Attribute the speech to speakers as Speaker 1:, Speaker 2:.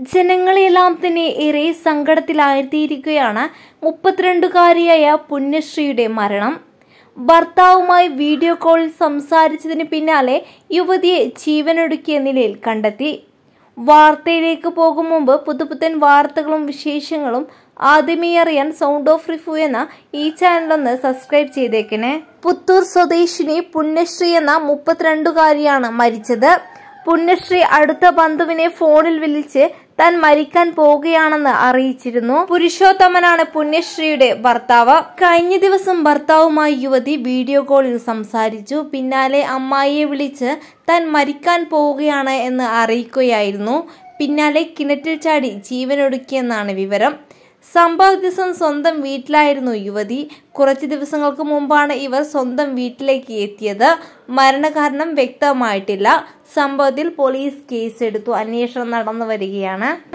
Speaker 1: ജനങ്ങളെല്ലാം തന്നെ ഏറെ സങ്കടത്തിലാഴ്ത്തിയിരിക്കുകയാണ് മുപ്പത്തിരണ്ടുകാരിയായ പുണ്യശ്രീയുടെ മരണം ഭർത്താവുമായി വീഡിയോ കോളിൽ സംസാരിച്ചതിന് പിന്നാലെ യുവതിയെ ജീവനൊടുക്കിയ നിലയിൽ കണ്ടെത്തി വാർത്തയിലേക്ക് പോകും മുമ്പ് പുതുപുത്തൻ വാർത്തകളും വിശേഷങ്ങളും ആദ്യമേ അറിയാൻ സൗണ്ട് ഓഫ് റിഫ്യൂ എന്ന ഈ ചാനലൊന്ന് സബ്സ്ക്രൈബ് ചെയ്തേക്കണേ പുത്തൂർ സ്വദേശിനി പുണ്യശ്രീ എന്ന മുപ്പത്തിരണ്ടുകാരിയാണ് മരിച്ചത് പുണ്യശ്രീ അടുത്ത ബന്ധുവിനെ ഫോണിൽ വിളിച്ച് താൻ മരിക്കാൻ പോവുകയാണെന്ന് അറിയിച്ചിരുന്നു പുരുഷോത്തമനാണ് പുണ്യശ്രീയുടെ ഭർത്താവ് കഴിഞ്ഞ ദിവസം ഭർത്താവുമായി യുവതി വീഡിയോ കോളിൽ സംസാരിച്ചു പിന്നാലെ അമ്മായിയെ വിളിച്ച് താൻ മരിക്കാൻ പോവുകയാണ് എന്ന് അറിയിക്കുകയായിരുന്നു പിന്നാലെ കിണറ്റിൽ ചാടി ജീവനൊടുക്കിയെന്നാണ് വിവരം സംഭവ ദിവസം സ്വന്തം വീട്ടിലായിരുന്നു യുവതി കുറച്ച് ദിവസങ്ങൾക്ക് മുമ്പാണ് ഇവർ സ്വന്തം വീട്ടിലേക്ക് എത്തിയത് മരണകാരണം വ്യക്തമായിട്ടില്ല സംഭവത്തിൽ പോലീസ് കേസെടുത്തു അന്വേഷണം നടന്നു വരികയാണ്